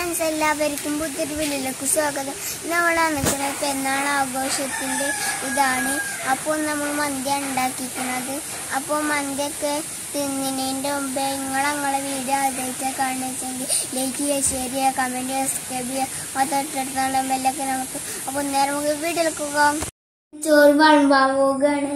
Friends എല്ലാവർക്കും പുതിയൊരു വീട്ടിലേക്ക് സ്വാഗതം നമ്മളാണ് വെച്ചാൽ പെരുന്നാൾ ആഘോഷത്തിൻ്റെ ഇതാണ് അപ്പോൾ നമ്മൾ മന്തിയാണ് ഉണ്ടാക്കിയിരിക്കുന്നത് അപ്പോൾ മന്തിയൊക്കെ തിന്നുന്നതിൻ്റെ മുമ്പേ നിങ്ങൾ ഞങ്ങളെ വീഡിയോ ആദ്യമായിട്ട് കാണുന്നെങ്കിൽ ലൈക്ക് ചെയ്യുക ഷെയർ ചെയ്യുക കമൻറ്റ് ചെയ്യുക സബ്സ്ക്രൈബ് ചെയ്യുക തൊട്ടടുത്തുള്ള ബെല്ലൊക്കെ നമുക്ക് അപ്പോൾ നേരെ നമുക്ക് വീട്ടിലേക്ക് പോകാം ചോറ് വളമ്പാൻ പോവുകയാണ്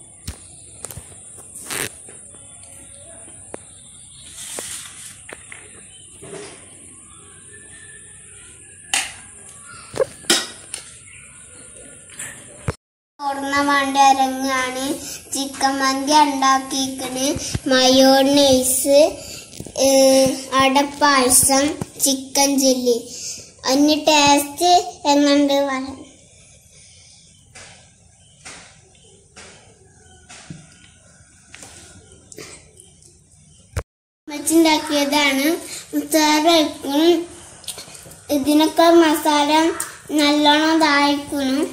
ഓർമ്മ വേണ്ട അരങ്ങാണ് ചിക്കൻ മന്തി ഉണ്ടാക്കിയിരിക്കണ് മയോണൈസ് അടപ്പായസം ചിക്കൻ ചില്ലി അതിന് ടേസ്റ്റ് എങ്ങണ്ട് പറയാം വെച്ചുണ്ടാക്കിയതാണ് ഉച്ചാറായിരിക്കും ഇതിനൊക്കെ മസാല നല്ലോണം ഇതായിരിക്കണം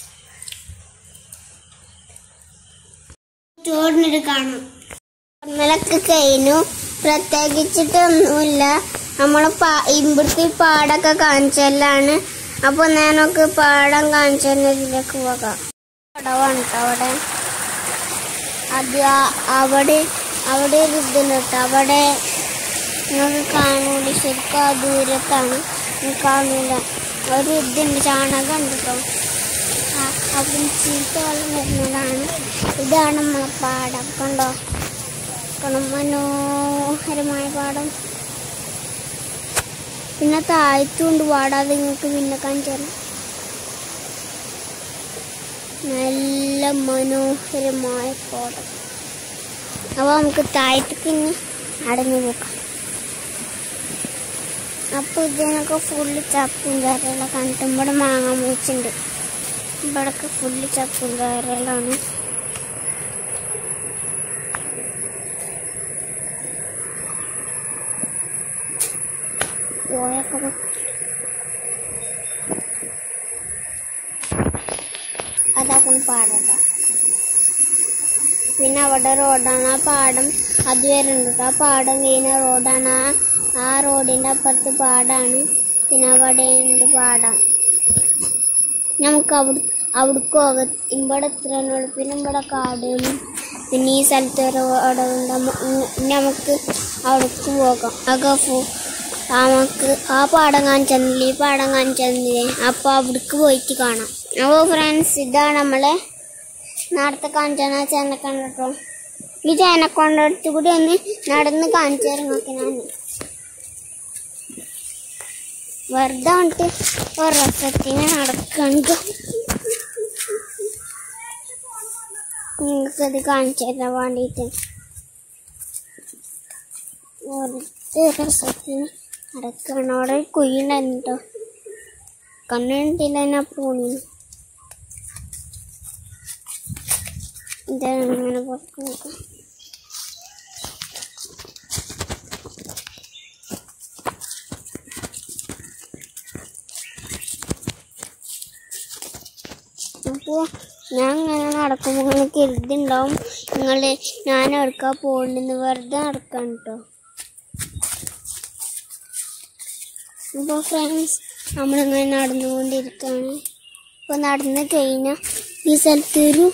ചോറിനൊരു കാണും നമ്മളൊക്കെ കഴിഞ്ഞു പ്രത്യേകിച്ചിട്ടൊന്നുമില്ല നമ്മൾ ഇവിടുത്തെ പാടൊക്കെ കാണിച്ചല്ലാണ് അപ്പൊ ഞാനൊക്കെ പാടം കാണിച്ചതിലേക്ക് പോകാം പടവാണ് ട്ടോ അവിടെ അത് ആ- അവിടെ അവിടെ ഒരു ഇതുണ്ട് ട്ടോ. അവിടെ നിങ്ങൾക്ക് കാണൂല ശരിക്കും ആ ദൂരത്താണ് നിങ്ങൾക്ക് കാണൂല ഒരു ഇതുണ്ട് ചാണകം ഉണ്ട് കേട്ടോ അപ്പം ചീത്ത വെള്ളം വരുന്നതാണ് ഇതാണ് നമ്മളെ പാടം കണ്ടോ കണ്ടോ മനോഹരമായ പാടം പിന്നെ താഴ്ത്തുകൊണ്ട് പാടാതെ നിങ്ങൾക്ക് പിന്നെ കാണിച്ചു തരാം നല്ല മനോഹരമായ പാടം അപ്പോൾ നമുക്ക് താഴത്തേക്ക് ഇനി അടഞ്ഞു പോക്കാം അപ്പോൾ ഇതിനൊക്കെ ഫുള്ള് ചപ്പും കാര്യമെല്ലാം കണ്ടിട്ട് ഇവിടെ മാങ്ങ മൂച്ചുണ്ട് ഇവിടൊക്കെ ഫുള്ള് ചപ്പും കാര്യങ്ങളാണ് പോയൊക്കെ പോ- അതാക്കും പാടണ്ട പിന്നെ അവിടെ റോഡാണ് ആ പാടം അത് വരുന്നുണ്ട് ആ പാടം കഴിഞ്ഞ റോഡാണ് ആ ആ റോഡിന്റെ അപ്പുറത്ത് പാടാണ് പിന്നെ അവിടെ ഉണ്ട് പാടം നമുക്ക് അവിടെ അവിടേക്ക് പോകാം ഇവിടെ എത്രയാണ് പിന്നെ ഇവിടെ കാടാണ് പിന്നെ ഈ സ്ഥലത്ത് ഒരു അവിടെ ഉണ്ട് നമ്മ- ഉം നമുക്ക് അവിടേക്ക് പോകാം അതൊക്കെ ഫു- നമുക്ക് ആ പാടം കാണിച്ചെന്നില്ലേ ഈ പാടം കാണിച്ചെന്നില്ലേ അപ്പോൾ അവിടേക്ക് പോയിട്ട് കാണാം അപ്പോൾ ഫ്രണ്ട്സ് ഇതാണ് നമ്മളെ നേരത്തെ കാണിച്ചാണ് ആ ചേനക്കൊണ്ട കേട്ടോ ഈ ചേനക്കൊണ്ട അടുത്ത് കൂടി ഒന്ന് നടന്ന് കാണിച്ചു തരാം നോക്കി ഞാൻ വെറുതെ വന്നിട്ട് ഒരു രസത്തിന് നടക്കണ്ട് നിങ്ങൾക്കത് കാണിച്ചു തരാൻ വേണ്ടിയിട്ട് വെറുതെ രസത്തിന് നടക്കണം അവിടെ ഒരു കുഴിണ്ടായിരുന്നു കേട്ടോ കണ്ണിട്ടില്ല ഞാൻ പോണി ഇതാണ് ഇങ്ങനെ പുറത്ത് നോക്കാം അപ്പോൾ ഞാൻ ഇങ്ങനെ നടക്കുമ്പോൾ ഇങ്ങനെ കരുതുണ്ടാവും നിങ്ങൾ ഞാൻ എവിടേക്കാ പോകണ്ടെന്ന് വെറുതെ നടക്കാൻ കേട്ടോ അപ്പോൾ ഫ്രണ്ട്സ് നമ്മളിങ്ങനെ നടന്നുകൊണ്ടിരിക്കുകയാണ് അപ്പോൾ നടന്ന് കഴിഞ്ഞാൽ ഈ സ്ഥലത്തൊരു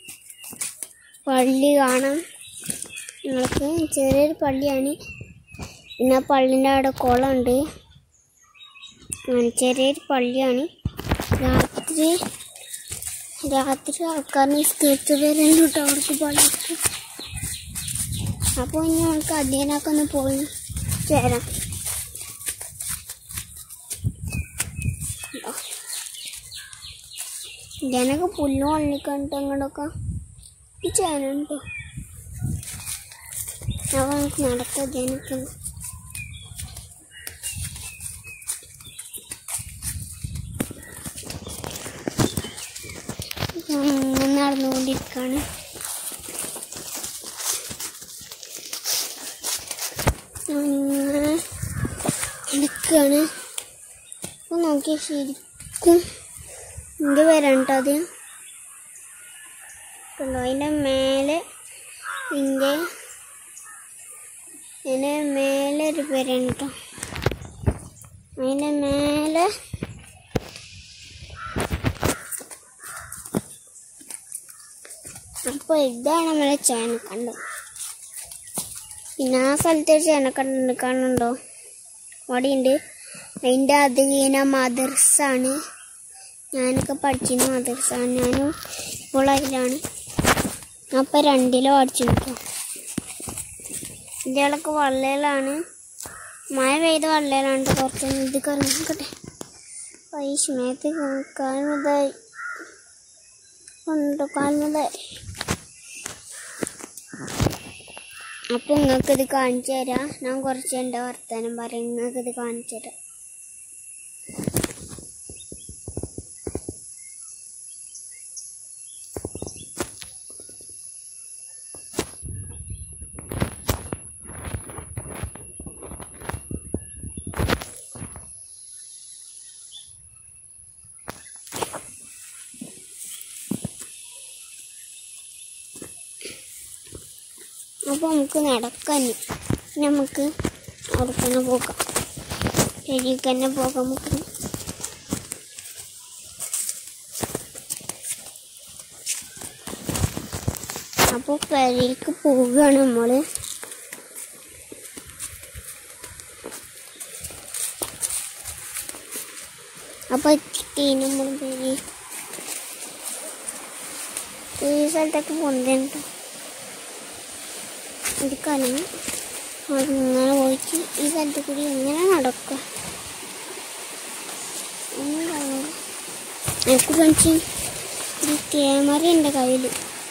പള്ളി കാണാം നിങ്ങൾക്ക് ചെറിയൊരു പള്ളിയാണ് പിന്നെ ആ പള്ളിൻ്റെ അവിടെ കുളമുണ്ട് അങ്ങനെ ചെറിയൊരു പള്ളിയാണ് രാത്രി രാത്രി ആൾക്കാർ നിസ്കരിച്ചു വരുന്നുണ്ട് കേട്ടോ അവർക്ക് പള്ളിക്ക് അപ്പോൾ ഇനി നമുക്ക് അതിനൊക്കെ ഒന്ന് പോയി ചേരാം ഇതിനൊക്കെ പുല്ല് വള്ളിക്കണ്ടിട്ട് അങ്ങോട്ടൊക്കെ ഈ ചേനുണ്ട് അപ്പോൾ നമുക്ക് നടക്കാം ഇതിനൊക്കെ ഒന്ന്. അങ്ങനെ നടന്നുകൊണ്ടിരിക്കുകയാണ് അങ്ങനെ എടുക്കുകയാണ് അപ്പോൾ നോക്കിയാൽ ശരിക്കും എൻ്റെ പേരാണ് കേട്ടോ അത് കണ്ടോ അതിൻ്റെ മേലെ ഇതിൻ്റെ ഇതിൻ്റെ മേലെ ഒരു പേരാണ് കേട്ടോ അതിന്റെ മേലെ അപ്പൊ ഇതാണ് നമ്മളെ ചേനക്കണ്ടം പിന്നെ ആ സ്ഥലത്ത് ഒരു ചേനക്കണ്ടുണ്ട് കാണുന്നുണ്ടോ അവിടെയുണ്ട് അതിൻ്റെ അത് കഴിഞ്ഞ മദർസാണ് ഞാനൊക്കെ പഠിച്ചിരുന്ന മദർസാണ് ഞാനും ഇപ്പോൾ അതിലാണ് അപ്പം രണ്ടിലോ പഠിച്ചു നിൽക്കാം ഇതിലൊക്കെ വള്ളയിലാണ് മഴ പെയ്ത വള്ളയിലാണ് കുറച്ച് ഇത് കറങ്ങിക്കട്ടെ പൈസമേത്ത് കാൽമതായി ഉണ്ട് കാൽമതായി അപ്പൊ നിങ്ങൾക്ക് ഇത് കാണിച്ചു തരാം ഞാൻ കുറച്ച് എൻ്റെ വർത്തമാനം പറയും നിങ്ങൾക്ക് ഇത് കാണിച്ചു തരാം അപ്പോൾ നമുക്ക് നടക്കാൻ നമുക്ക് അവിടെ തന്നെ പോകാം ശരിക്ക് തന്നെ പോകാം നമുക്ക് അപ്പോൾ പെരേക്ക് പോവുകയാണ് നമ്മൾ അപ്പോൾ എത്തി നമ്മൾ പെരി ഈ സ്ഥലത്തൊക്കെ പോകുന്നുണ്ട് എടുക്കാനും അങ്ങനെ പോയിട്ട് ഈ സ്ഥലത്ത് കൂടി എങ്ങനെ നടക്കുക എന്താണ് എനിക്ക് കാണിച്ച് ഒരു ക്യാമറ എൻ്റെ കയ്യിൽ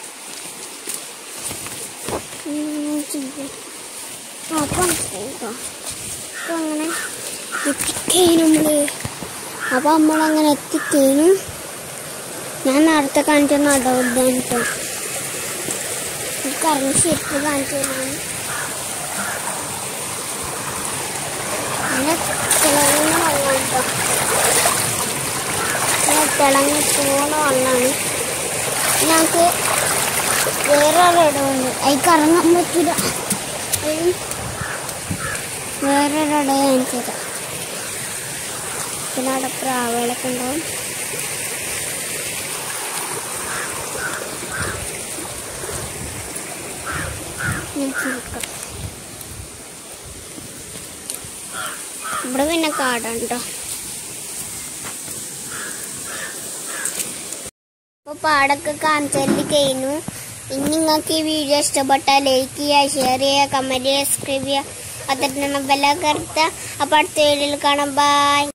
അപ്പം കേട്ടോ അപ്പം അങ്ങനെ എത്തിക്കഴിഞ്ഞു നമ്മൾ അപ്പം നമ്മളങ്ങനെ എത്തിക്കഴിഞ്ഞു ഞാൻ നേരത്തെ കാണിച്ച നടവിദ്യാണ് കേട്ടോ കറങ്ങി ശരിക്കും കാണിച്ചു തരാണ് പിന്നെ തിളങ്ങുന്ന വെള്ളം കേട്ടോ പിന്നെ തിളങ്ങി പോണ വെള്ളമാണ് ഞങ്ങൾക്ക് വേറെ ഒരിടമുണ്ട് അതിൽ കറങ്ങാൻ പറ്റില്ല അതിന് വേറൊരിടം കാണിച്ചു തരാം പിന്നെ അവിടെ പ്രാവുകളൊക്കെ ഉണ്ടാവും നമുക്ക് നോക്കാം ഇവിടെ പിന്നെ കാടാണ് കേട്ടോ അപ്പോൾ പാടൊക്കെ കാണിച്ചു കഴിഞ്ഞു ഇനി നിങ്ങൾക്ക് ഈ വീഡിയോ ഇഷ്ടപ്പെട്ടാൽ ലൈക്ക് ചെയ്യുക ഷെയർ ചെയ്യുക കമൻറ്റ് ചെയ്യുക സബ്സ്ക്രൈബ് ചെയ്യുക അതിട്ട് ബെല്ലൊക്കെ എടുത്താൽ അപ്പോൾ അടുത്ത വീഡിയോയിൽ കാണാം ബൈ